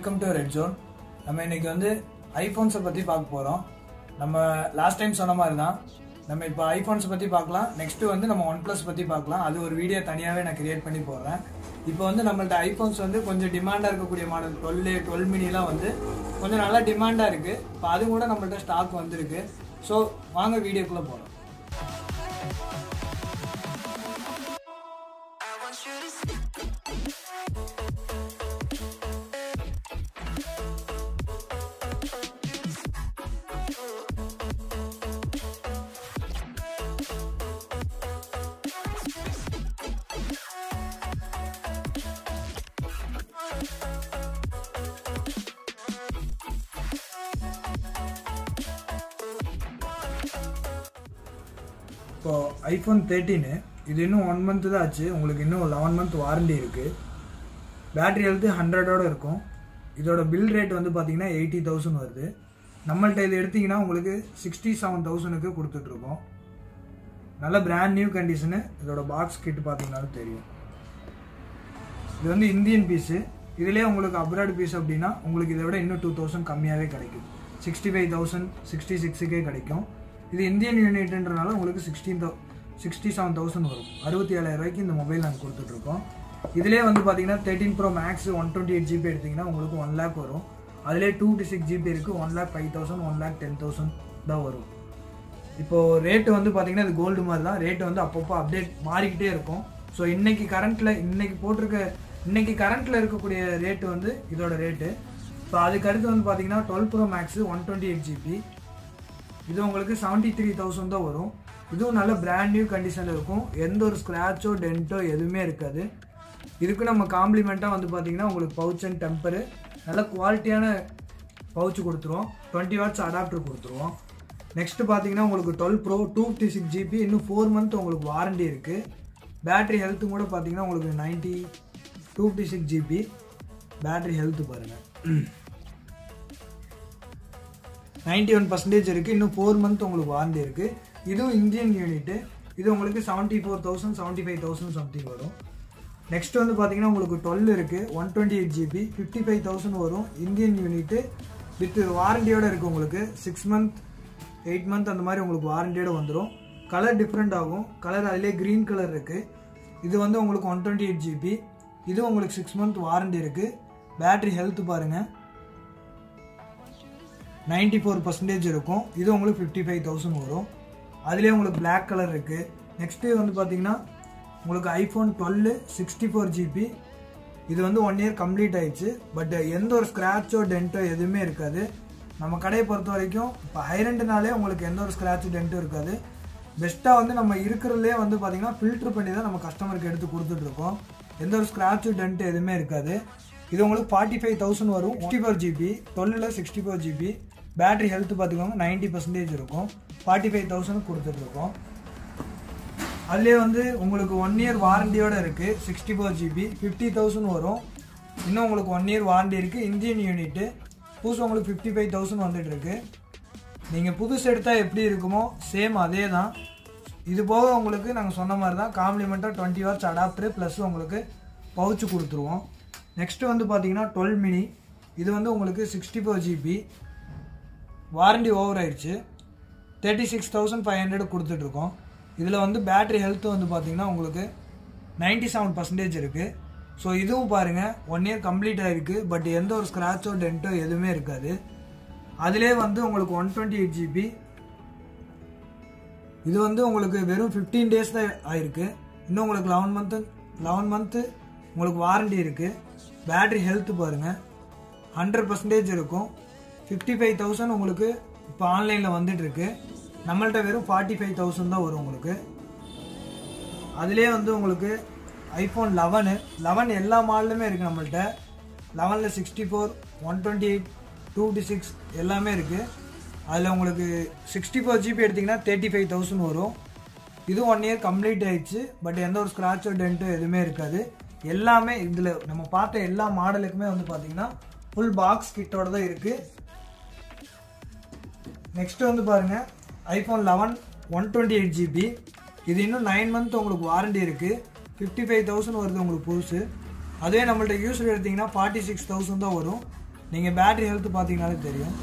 Welcome to red zone நம்ம இன்னைக்கு வந்து ஐஃபோன்ஸை பற்றி பார்க்க போகிறோம் நம்ம லாஸ்ட் டைம் சொன்ன மாதிரி தான் நம்ம இப்போ ஐஃபோன்ஸை பற்றி பார்க்கலாம் நெக்ஸ்ட்டு வந்து நம்ம ஒன் ப்ளஸ் பற்றி பார்க்கலாம் அது ஒரு வீடியோ தனியாகவே நான் கிரியேட் பண்ணி போடுறேன் இப்போ வந்து நம்மள்ட்ட ஐஃபோன்ஸ் வந்து கொஞ்சம் டிமாண்டாக இருக்கக்கூடிய மாடல் டுவெல் டுவெல் மினிலாம் வந்து கொஞ்சம் நல்லா டிமாண்டாக இருக்குது இப்போ அது கூட நம்மள்ட்ட ஸ்டாக் வந்திருக்கு ஸோ வாங்க வீடியோக்குள்ளே போகலாம் இப்போ ஐஃபோன் தேர்ட்டீனு இது இன்னும் ஒன் மந்த் தான் ஆச்சு உங்களுக்கு இன்னும் லெவன் மந்த் வாரண்டி இருக்குது பேட்டரி ஹெல்த்து ஹண்ட்ரடோட இருக்கும் இதோட பில் ரேட் வந்து பார்த்தீங்கன்னா எயிட்டி தௌசண்ட் வருது நம்மள்ட்ட இது எடுத்தீங்கன்னா உங்களுக்கு சிக்ஸ்டி செவன் தௌசண்ட்க்கு கொடுத்துட்ருக்கோம் நல்ல பிராண்ட் நியூ கண்டிஷனு இதோட பாக்ஸ் கிட் பார்த்தீங்கன்னாலும் தெரியும் இது வந்து இந்தியன் பீஸு இதுலேயே உங்களுக்கு அப்ராட் பீஸ் அப்படின்னா உங்களுக்கு இதை விட இன்னும் டூ தௌசண்ட் கம்மியாகவே கிடைக்கும் சிக்ஸ்டி ஃபைவ் தௌசண்ட் சிக்ஸ்டி சிக்ஸுக்கே கிடைக்கும் இது இந்தியன் யூனிட்ன்றனால உங்களுக்கு சிக்ஸ்டீன் தௌ சிக்ஸ்டி செவன் தௌசண்ட் வரும் அறுபத்தி ஏழாயிரம் ரூபாய்க்கு இந்த மொபைல் நாங்கள் கொடுத்துட்ருக்கோம் இதிலே வந்து பார்த்தீங்கன்னா thirteen pro max one twenty eight GB எடுத்திங்கன்னா உங்களுக்கு ஒன் லேக் வரும் அதிலே டூ டு சிக்ஸ் ஜிபி இருக்குது one lakh five thousand one lakh ten thousand தான் வரும் இப்போது ரேட்டு வந்து பார்த்தீங்கன்னா இது கோல்டு மாதிரி தான் ரேட்டு வந்து அப்பப்போ அப்டேட் மாறிக்கிட்டே இருக்கும் ஸோ இன்னைக்கு கரண்ட்டில் இன்னைக்கு போட்டிருக்க இன்னைக்கு கரண்ட்டில் இருக்கக்கூடிய ரேட்டு வந்து இதோட ரேட்டு இப்போ அதுக்கு அடுத்து வந்து பார்த்தீங்கன்னா twelve pro max one twenty eight GB இது உங்களுக்கு செவன்ட்டி த்ரீ தௌசண்ட் தான் வரும் இதுவும் நல்ல பிராண்ட் நியூ கண்டிஷனில் இருக்கும் எந்த ஒரு ஸ்க்ராச்சோ டென்ட்டோ எதுவுமே இருக்காது இதுக்கு நம்ம காம்ப்ளிமெண்ட்டாக வந்து பார்த்தீங்கன்னா உங்களுக்கு பவுச் அண்ட் டெம்பரு நல்ல குவாலிட்டியான பவுச் கொடுத்துருவோம் டுவெண்ட்டி வாட்ஸ் அடாப்டர் கொடுத்துருவோம் நெக்ஸ்ட் பார்த்தீங்கன்னா உங்களுக்கு twelve pro two fifty six GB இன்னும் ஃபோர் மந்த் உங்களுக்கு வாரண்டி இருக்குது பேட்டரி ஹெல்த்து கூட பார்த்தீங்கன்னா உங்களுக்கு ninety two fifty six GB battery health பாருங்கள் நைன்டி ஒன் பர்சன்டேஜ் இருக்குது இன்னும் ஃபோர் மந்த் உங்களுக்கு வாரண்டி இருக்குது இதுவும் இந்தியன் யூனிட்டு இது உங்களுக்கு seventy four thousand seventy five thousand something வரும் நெக்ஸ்ட் வந்து பார்த்தீங்கன்னா உங்களுக்கு டுவெல் இருக்குது one twenty eight GB fifty five thousand வரும் இந்தியன் யூனிட்டு வித் வாரண்டியோட இருக்குது உங்களுக்கு சிக்ஸ் மந்த் எயிட் மந்த் அந்த மாதிரி உங்களுக்கு வாரண்டியோட வந்துடும் கலர் டிஃப்ரெண்ட் ஆகும் கலர் அதிலே க்ரீன் கலர் இருக்குது இது வந்து உங்களுக்கு ஒன் டுவெண்ட்டி எயிட் ஜிபி இது உங்களுக்கு சிக்ஸ் மந்த் வாரண்டி இருக்குது பேட்டரி ஹெல்த் பாருங்கள் நைன்டி ஃபோர் பர்சன்டேஜ் இருக்கும் இது உங்களுக்கு ஃபிஃப்டி ஃபைவ் தௌசண்ட் வரும் அதுலேயே உங்களுக்கு பிளாக் கலர் இருக்குது நெக்ஸ்ட்டு வந்து பார்த்தீங்கன்னா உங்களுக்கு iPhone twelve sixty four GB இது வந்து ஒன் இயர் கம்ப்ளீட் ஆயிடுச்சு பட் எந்த ஒரு ஸ்க்ராச்சோ டென்ட்டோ எதுவுமே இருக்காது நம்ம கடையை பொறுத்த வரைக்கும் இப்போ ஹைரண்டுனாலே உங்களுக்கு எந்த ஒரு ஸ்க்ராட்சோ டென்ட்டும் இருக்காது பெஸ்ட்டாக வந்து நம்ம இருக்கிறதுலே வந்து பார்த்தீங்கன்னா ஃபில்ட்ரு பண்ணி தான் நம்ம கஸ்டமருக்கு எடுத்து கொடுத்துட்ருக்கோம் எந்த ஒரு ஸ்க்ராட்சு டென்ட் எதுவுமே இருக்காது இது உங்களுக்கு ஃபார்ட்டி ஃபைவ் தௌசண்ட் வரும் சிக்ஸ்டி ஃபோர் ஜிபி டுவெல்லில் sixty four GB battery health பார்த்துக்கோங்க நைன்ட்டி பர்சன்டேஜ் இருக்கும் ஃபார்ட்டி ஃபைவ் தௌசண்ட் கொடுத்துட்ருக்கோம் அதுலேயே வந்து உங்களுக்கு ஒன் இயர் வாரண்டியோட இருக்குது sixty four GB fifty thousand வரும் இன்னும் உங்களுக்கு ஒன் இயர் வாரண்டி இருக்குது இந்தியன் யூனிட்டு புதுசு உங்களுக்கு ஃபிஃப்டி ஃபைவ் தௌசண்ட் வந்துட்டு இருக்கு நீங்கள் புதுசு எடுத்தால் எப்படி இருக்குமோ சேம் அதே தான் இது போக உங்களுக்கு நாங்கள் சொன்ன மாதிரி தான் காம்ப்ளிமெண்ட்டாக டுவெண்ட்டி வாட்ஸ் அடாப்டர் ப்ளஸ் உங்களுக்கு பவுச்சு கொடுத்துருவோம் நெக்ஸ்ட்டு வந்து பார்த்தீங்கன்னா டுவெல் மினி இது வந்து உங்களுக்கு sixty four GB warranty over ஆயிடுச்சு thirty six thousand five hundred கொடுத்துட்ருக்கோம் இதில் வந்து பேட்டரி ஹெல்த்து வந்து பார்த்தீங்கன்னா உங்களுக்கு நைன்ட்டி செவன் பர்சன்டேஜ் இருக்குது ஸோ இதுவும் பாருங்கள் ஒன் இயர் கம்ப்ளீட் ஆகிருக்கு பட் எந்த ஒரு ஸ்க்ராச்சோ டென்ட்டோ எதுவுமே இருக்காது அதிலே வந்து உங்களுக்கு ஒன் டுவெண்ட்டி எயிட் ஜிபி இது வந்து உங்களுக்கு வெறும் ஃபிஃப்டீன் டேஸ் தான் ஆயிருக்கு இன்னும் உங்களுக்கு லெவன் மந்த்து லெவன் மந்த்து உங்களுக்கு வாரண்டி இருக்குது பேட்டரி ஹெல்த்து பாருங்கள் ஹண்ட்ரட் பர்சன்டேஜ் இருக்கும் ஃபிஃப்டி ஃபைவ் தௌசண்ட் உங்களுக்கு இப்போ ஆன்லைனில் வந்துட்டுருக்கு நம்மள்ட்ட வெறும் ஃபார்ட்டி ஃபைவ் தௌசண்ட் தான் வரும் உங்களுக்கு அதிலே வந்து உங்களுக்கு ஐஃபோன் லெவனு லெவன் எல்லா மாடலுமே இருக்குது நம்மள்ட்ட லெவனில் sixty four one twenty eight two fifty six எல்லாமே இருக்குது அதில் உங்களுக்கு சிக்ஸ்டி ஃபோர் ஜிபி எடுத்திங்கன்னா தேர்ட்டி ஃபைவ் தௌசண்ட் வரும் இது ஒன் இயர் கம்ப்ளீட் ஆயிடுச்சு பட் எந்த ஒரு ஸ்க்ராச்சோ டென்ட்டோ எதுவுமே இருக்காது எல்லாமே இதில் நம்ம பார்த்த எல்லா மாடலுக்குமே வந்து பார்த்தீங்கன்னா ஃபுல் பாக்ஸ் கிட்டோட தான் இருக்குது நெக்ஸ்ட் வந்து பாருங்க iPhone eleven one twenty eight GB இது இன்னும் நைன் மந்த் உங்களுக்கு வாரண்டி இருக்குது ஃபிஃப்டி ஃபைவ் தௌசண்ட் வருது உங்களுக்கு புதுசு அதே நம்மள்ட்ட யூஸர் எடுத்தீங்கன்னா ஃபார்ட்டி சிக்ஸ் தௌசண்ட் தான் வரும் நீங்கள் பேட்டரி ஹெல்த் பார்த்தீங்கனாலே தெரியும்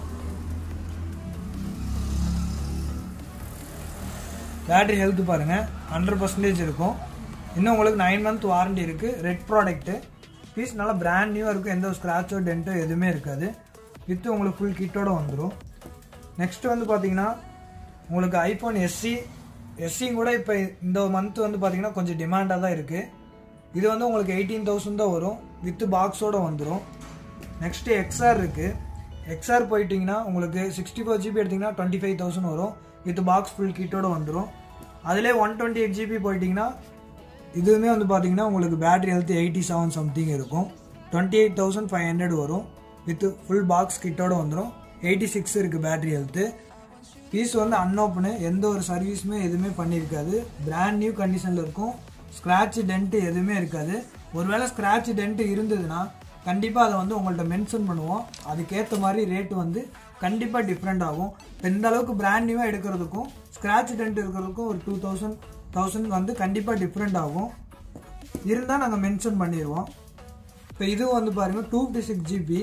பேட்டரி ஹெல்த் பாருங்கள் ஹண்ட்ரட் பர்சன்டேஜ் இருக்கும் இன்னும் உங்களுக்கு நைன் மந்த் வாரண்டி இருக்குது ரெட் ப்ராடக்ட்டு பீஸ் நல்லா பிராண்ட் நியூவாக இருக்கும் எந்த ஒரு ஸ்க்ராச்சோ டென்ட்டோ எதுவுமே இருக்காது வித்து உங்களுக்கு ஃபுல் கிட்டோட வந்துடும் நெக்ஸ்ட் வந்து பார்த்தீங்கன்னா உங்களுக்கு ஐஃபோன் எஸ்சி எஸ்சியும் கூட இப்போ இந்த மந்த் வந்து பார்த்தீங்கன்னா கொஞ்சம் டிமாண்டாக தான் இருக்குது இது வந்து உங்களுக்கு எயிட்டீன் தௌசண்ட் தான் வரும் வித்து பாக்ஸோட வந்துடும் நெக்ஸ்ட்டு எக்ஸ்ஆர் இருக்குது எக்ஸ்ஆர் போயிட்டீங்கன்னா உங்களுக்கு சிக்ஸ்டி ஃபோர் ஜிபி எடுத்திங்கன்னா டுவெண்ட்டி ஃபைவ் தௌசண்ட் வரும் வித் பாக்ஸ் ஃபுல் கிட்டோட வந்துடும் அதிலே ஒன் டுவெண்ட்டி எயிட் ஜிபி போயிட்டிங்கன்னா இதுவுமே வந்து பார்த்தீங்கன்னா உங்களுக்கு battery health eighty seven something இருக்கும் twenty eight thousand five hundred வரும் வித் ஃபுல் பாக்ஸ் கிட்டோட வந்துடும் எயிட்டி சிக்ஸ் இருக்குது பேட்டரி ஹெல்த்து பீஸ் வந்து அன்ஓப்பனு எந்த ஒரு சர்வீஸுமே எதுவுமே பண்ணியிருக்காது பிராண்ட் நியூ கண்டிஷனில் இருக்கும் ஸ்க்ராட்ச் டென்ட்டு எதுவுமே இருக்காது ஒருவேளை ஸ்க்ராட்ச் டென்ட்டு இருந்ததுன்னா கண்டிப்பாக அதை வந்து உங்கள்கிட்ட மென்ஷன் பண்ணுவோம் அதுக்கேற்ற மாதிரி ரேட்டு வந்து கண்டிப்பாக டிஃப்ரெண்ட் ஆகும் இப்போ இந்த அளவுக்கு பிராண்ட் நியூவாக எடுக்கிறதுக்கும் ஸ்க்ராட்ச் டென்ட் இருக்கிறதுக்கும் ஒரு டூ தௌசண்ட் தௌசண்ட் வந்து கண்டிப்பாக டிஃப்ரெண்ட் ஆகும் இருந்தால் நாங்கள் மென்ஷன் பண்ணிடுவோம் இப்போ இது வந்து பாருங்கள் டூ ஃபிஃப்டி சிக்ஸ் ஜிபி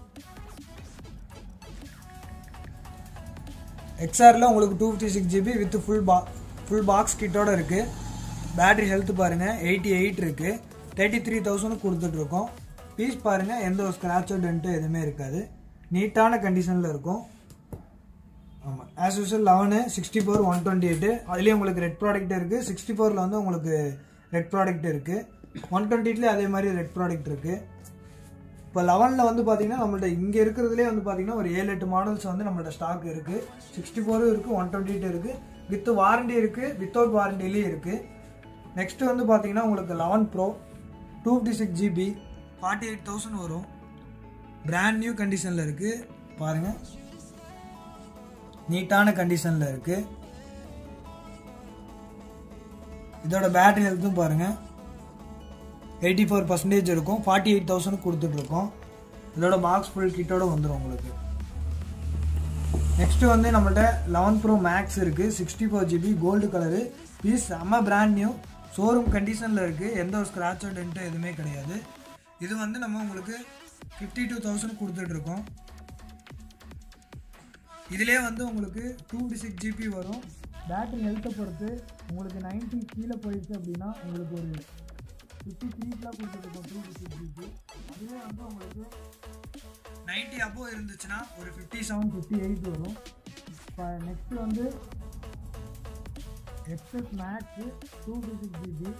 எக்ஸ்ஆரில் உங்களுக்கு two fifty six GB with full பா ஃபுல் பாக்ஸ் கிட்டோட இருக்குது பேட்டரி ஹெல்த் பாருங்கள் எயிட்டி எயிட் இருக்குது தேர்ட்டி த்ரீ தௌசண்ட் கொடுத்துட்ருக்கோம் பீஸ் பாருங்கள் எந்த ஒரு ஸ்க்ராச்சோ டென்ட்டோ எதுவுமே இருக்காது நீட்டான கண்டிஷனில் இருக்கும் ஆமாம் as usual eleven sixty four one twenty eight அதுலேயும் உங்களுக்கு ரெட் ப்ராடக்ட் இருக்குது சிக்ஸ்டி ஃபோரில் வந்து உங்களுக்கு ரெட் ப்ராடக்ட் இருக்குது ஒன் டுவெண்ட்டிலேயே அதே மாதிரி ரெட் ப்ராடக்ட் இருக்குது இப்போ லெவனில் வந்து பார்த்தீங்கன்னா நம்மள்ட்ட இங்கே இருக்கிறதுலே வந்து பார்த்தீங்கன்னா ஒரு ஏழு எட்டு மாடல்ஸ் வந்து நம்மள்ட்ட ஸ்டாக் இருக்குது சிக்ஸ்டி ஃபோரும் இருக்குது ஒன் டுவெண்ட்டி எயிட் இருக்குது வித் வாரண்டி இருக்குது வித்தவுட் வாரண்டிலேயும் இருக்குது நெக்ஸ்ட் வந்து பார்த்தீங்கன்னா உங்களுக்கு eleven pro two fifty six GB forty eight thousand வரும் பிராண்ட் நியூ கண்டிஷனில் இருக்குது பாருங்கள் நீட்டான கண்டிஷனில் இருக்குது இதோட பேட்டரி ஹெல்த்தும் பாருங்கள் எயிட்டி ஃபோர் பர்சன்டேஜ் இருக்கும் ஃபார்ட்டி எயிட் தௌசண்ட் கொடுத்துட்ருக்கோம் இதோட பாக்ஸ் ஃபுல் கிட்டோட வந்துடும் உங்களுக்கு நெக்ஸ்ட் வந்து நம்மள்ட்ட லெவன் ப்ரோ மேக்ஸ் இருக்குது sixty four GB gold colour piece செம்ம பிராண்ட் நியூ ஷோரூம் கண்டிஷனில் இருக்குது எந்த ஒரு ஸ்க்ராச்சோ டென்ட்டோ எதுவுமே கிடையாது இது வந்து நம்ம உங்களுக்கு ஃபிஃப்டி டூ தௌசண்ட் கொடுத்துட்ருக்கோம் இதிலே வந்து உங்களுக்கு டூ டி சிக்ஸ் ஜிபி வரும் பேட்டரி ஹெல்த்தை பொறுத்து உங்களுக்கு நைன்ட்டி கீழே போயிடுச்சு அப்படின்னா உங்களுக்கு ஒரு ஃபிஃப்டி த்ரீக்கெலாம் கொடுத்துருக்கோம் டூ டி சிக்ஸ் ஜிபி அதுவே வந்து உங்களுக்கு நைன்ட்டி அப்போ இருந்துச்சுன்னா ஒரு ஃபிஃப்டி செவன் ஃபிஃப்டி எயிட் வரும் இப்போ நெக்ஸ்ட் வந்து XS max two fifty six GB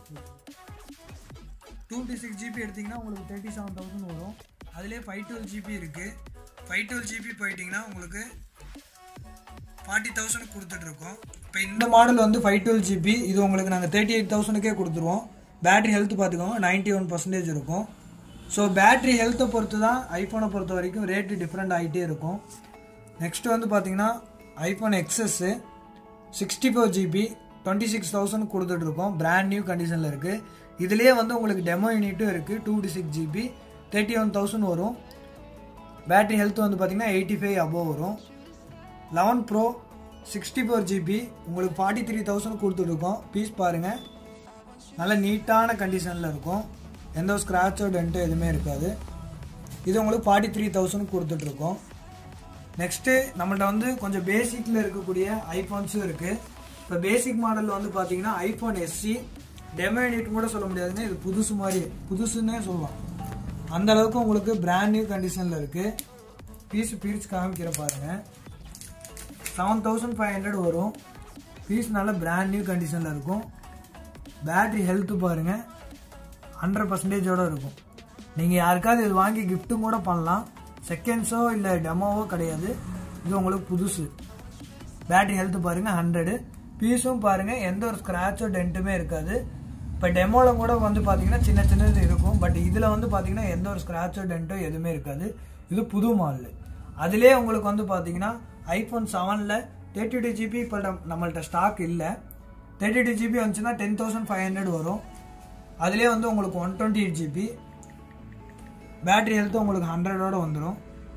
two fifty six GB எடுத்திங்கன்னா உங்களுக்கு தேர்ட்டி செவன் தௌசண்ட் வரும் அதுலேயே ஃபைவ் டுவெல் ஜிபி இருக்குது ஃபைவ் டுவெல் ஜிபி போயிட்டிங்கன்னா உங்களுக்கு ஃபார்ட்டி தௌசண்ட் கொடுத்துட்ருக்கோம் இப்போ இந்த மாடல் வந்து ஃபைவ் டுவெல் ஜிபி இது உங்களுக்கு நாங்கள் தேர்ட்டி எயிட் தௌசண்ட்க்கே கொடுத்துருவோம் பேட்டரி ஹெல்த் பார்த்துக்கோங்க நைன்ட்டி ஒன் பர்சன்டேஜ் இருக்கும் ஸோ பேட்டரி ஹெல்த்தை பொறுத்து தான் ஐஃபோனை பொறுத்த வரைக்கும் ரேட்டு டிஃப்ரெண்ட் ஆகிட்டே இருக்கும் நெக்ஸ்ட் வந்து பார்த்தீங்கன்னா iPhone XS sixty four GB twenty six thousand கொடுத்துட்ருக்கோம் பிராண்ட் நியூ கண்டிஷனில் இருக்குது இதுலேயே வந்து உங்களுக்கு டெமோ யூனிட்டும் இருக்குது two fifty six GB thirty one thousand வரும் பேட்டரி ஹெல்த் வந்து பார்த்தீங்கன்னா எயிட்டி ஃபைவ் அபோவ் வரும் eleven pro sixty four GB உங்களுக்கு ஃபார்ட்டி த்ரீ தௌசண்ட் கொடுத்துட்ருக்கோம் பீஸ் பாருங்கள் நல்ல நீட்டான கண்டிஷனில் இருக்கும் எந்த ஒரு ஸ்க்ராச்சோ டென்ட்டோ எதுவுமே இருக்காது இது உங்களுக்கு ஃபார்ட்டி த்ரீ தௌசண்ட் கொடுத்துட்ருக்கோம் நெக்ஸ்ட்டு நம்மள்ட்ட வந்து கொஞ்சம் பேசிக்கில் இருக்கக்கூடிய ஐஃபோன்ஸும் இருக்குது இப்போ பேசிக் மாடலில் வந்து பார்த்தீங்கன்னா ஐஃபோன் எஸ்சி டெமோ யூனிட் கூட சொல்ல முடியாதுங்க இது புதுசு மாதிரி புதுசுன்னே சொல்லலாம் அந்த அளவுக்கு உங்களுக்கு பிராண்ட் நியூ கண்டிஷனில் இருக்குது பீஸ் பிரித்து காமிக்கிற பாருங்கள் செவன் தௌசண்ட் ஃபைவ் ஹண்ட்ரட் வரும் பீஸ் நல்ல பிராண்ட் நியூ கண்டிஷனில் இருக்கும் பேட்ரி ஹெல்த்து பாருங்கள் ஹண்ட்ரட் பர்சன்டேஜோடு இருக்கும் நீங்கள் யாருக்காவது இது வாங்கி கிஃப்ட்டும் கூட பண்ணலாம் செகண்ட்ஸோ இல்லை டெமோவோ கிடையாது இது உங்களுக்கு புதுசு பேட்டரி ஹெல்த்து பாருங்கள் ஹண்ட்ரடு பீஸும் பாருங்கள் எந்த ஒரு ஸ்க்ராச்சோ டென்ட்டுமே இருக்காது இப்போ டெமோவில் கூட வந்து பார்த்தீங்கன்னா சின்ன சின்னது இருக்கும் பட் இதில் வந்து பார்த்தீங்கன்னா எந்த ஒரு ஸ்க்ராச்சோ டென்ட்டோ எதுவுமே இருக்காது இது புது மாடல் அதிலே உங்களுக்கு வந்து பார்த்தீங்கன்னா ஐஃபோன் செவனில் தேர்ட்டி டூ ஜிபி இப்போ நம்மள்ட்ட ஸ்டாக் இல்லை தேர்ட்டி டூ ஜிபி வந்துச்சுன்னா டென் தௌசண்ட் ஃபைவ் ஹண்ட்ரட் வரும் அதுலேயே வந்து உங்களுக்கு one twenty eight GB battery health உங்களுக்கு ஹண்ட்ரடோட வந்துடும்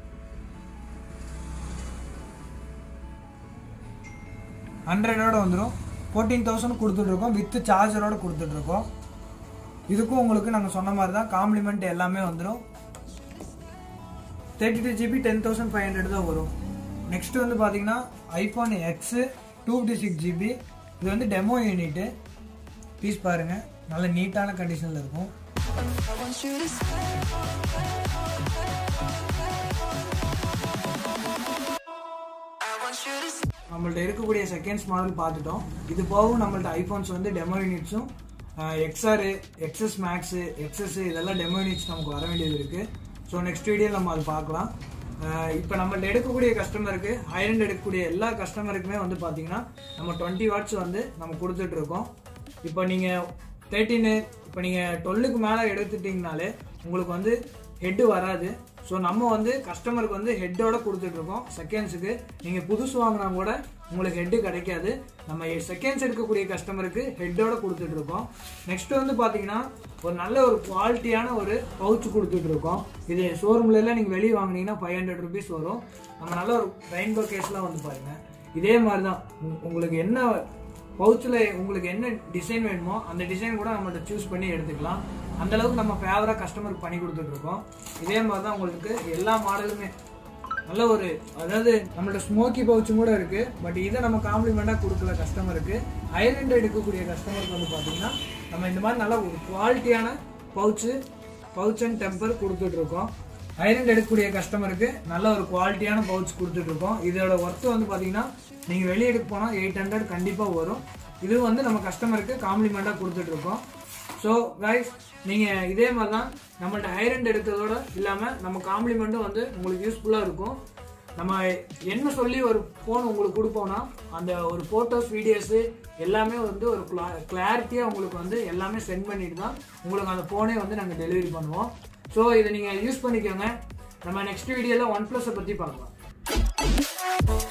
ஹண்ட்ரடோட வந்துடும் ஃபோர்டீன் தௌசண்ட் கொடுத்துட்ருக்கோம் வித்து சார்ஜரோட கொடுத்துட்ருக்கோம் இதுக்கும் உங்களுக்கு நாங்கள் சொன்ன மாதிரி தான் காம்ப்ளிமெண்ட் எல்லாமே வந்துடும் thirty two GB ten thousand five hundred தான் வரும் நெக்ஸ்ட் வந்து பார்த்தீங்கன்னா iPhone X two fifty six GB இது வந்து டெமோ யூனிட்டு பீஸ் பாருங்கள் நல்ல நீட்டான கண்டிஷனில் இருக்கும் I want you to stay. I want you to stay. நம்மள்ட்ட இருக்கக்கூடிய செகண்ட்ஸ் மாடல் பார்த்துட்டோம் இது போகவும் நம்மள்ட்ட ஐஃபோன்ஸ் வந்து டெமோ யூனிட்ஸும் எக்ஸ்ஆர் எக்ஸஸ் மேக்ஸு எக்ஸஸ் இதெல்லாம் டெமோ யூனிட்ஸ் நமக்கு வர வேண்டியது இருக்குது ஸோ நெக்ஸ்ட் வீடியோ நம்ம அது பார்க்கலாம் இப்போ நம்மள்ட்ட எடுக்கக்கூடிய கஸ்டமருக்கு ஹைரண்ட் எடுக்கக்கூடிய எல்லா கஸ்டமருக்குமே வந்து பார்த்தீங்கன்னா நம்ம டுவெண்ட்டி வாட்ஸ் வந்து நம்ம கொடுத்துட்டு இருக்கோம் இப்போ நீங்கள் தேர்ட்டீனு இப்போ நீங்கள் டுவெல்லுக்கு மேலே எடுத்துட்டிங்கனாலே உங்களுக்கு வந்து ஹெட்டு வராது ஸோ நம்ம வந்து கஸ்டமருக்கு வந்து ஹெட்டோட கொடுத்துட்ருக்கோம் செகண்ட்ஸுக்கு நீங்கள் புதுசு வாங்கினா கூட உங்களுக்கு ஹெட்டு கிடைக்காது நம்ம செகண்ட்ஸ் எடுக்கக்கூடிய கஸ்டமருக்கு ஹெட்டோட கொடுத்துட்ருக்கோம் நெக்ஸ்ட் வந்து பார்த்தீங்கன்னா ஒரு நல்ல ஒரு குவாலிட்டியான ஒரு பவுச் கொடுத்துட்ருக்கோம் இது ஷோரூம்ல எல்லாம் நீங்கள் வெளியே வாங்கினீங்கன்னா ஃபைவ் ஹண்ட்ரட் ருபீஸ் வரும் நம்ம நல்ல ஒரு ரெயின்போ கேஸ்லாம் வந்து பாருங்கள் இதே மாதிரி தான் உங்க- உங்களுக்கு என்ன பவுச்சில் உங்களுக்கு என்ன டிசைன் வேணுமோ அந்த டிசைன் கூட நம்மள்ட்ட சூஸ் பண்ணி எடுத்துக்கலாம் அந்த அளவுக்கு நம்ம ஃபேவராக கஸ்டமருக்கு பண்ணி கொடுத்துட்டு இருக்கோம் இதே மாதிரி தான் உங்களுக்கு எல்லா மாடலுமே நல்ல ஒரு அதாவது நம்மள்ட்ட ஸ்மோக்கி பவுச்சும் கூட இருக்கு பட் இதை நம்ம காம்ப்ளிமெண்ட்டாக கொடுக்கல கஸ்டமருக்கு ஐலண்ட் எடுக்கக்கூடிய கஸ்டமருக்கு வந்து பார்த்தீங்கன்னா நம்ம இந்த மாதிரி நல்ல ஒரு குவாலிட்டியான பவுச்சு பவுச் அண்ட் டெம்பர் கொடுத்துட்டு இருக்கோம் ஐலண்ட் எடுக்கக்கூடிய கஸ்டமருக்கு நல்ல ஒரு குவாலிட்டியான பவுச் கொடுத்துட்டு இருக்கோம் இதோட ஒர்த்து வந்து பார்த்தீங்கன்னா நீங்கள் வெளியே எடுக்க போனால் எயிட் ஹண்ட்ரட் கண்டிப்பாக வரும் இது வந்து நம்ம கஸ்டமருக்கு காம்ப்ளிமெண்ட்டாக கொடுத்துட்டு இருக்கோம் ஸோ கைஸ் நீங்கள் இதே மாதிரி தான் நம்மள்ட்ட ஐரண்ட் எடுத்ததோட இல்லாமல் நம்ம காம்ப்ளிமெண்ட்டும் வந்து உங்களுக்கு யூஸ்ஃபுல்லாக இருக்கும் நம்ம என்ன சொல்லி ஒரு ஃபோன் உங்களுக்கு கொடுப்போம்னா அந்த ஒரு ஃபோட்டோஸ் வீடியோஸு எல்லாமே வந்து ஒரு கிளாரிட்டியாக உங்களுக்கு வந்து எல்லாமே சென்ட் பண்ணிட்டு தான் உங்களுக்கு அந்த ஃபோனே வந்து நாங்கள் டெலிவரி பண்ணுவோம் ஸோ இதை நீங்கள் யூஸ் பண்ணிக்கோங்க நம்ம நெக்ஸ்ட் வீடியோவில் ஒன் ப்ளஸை பற்றி பார்க்கலாம்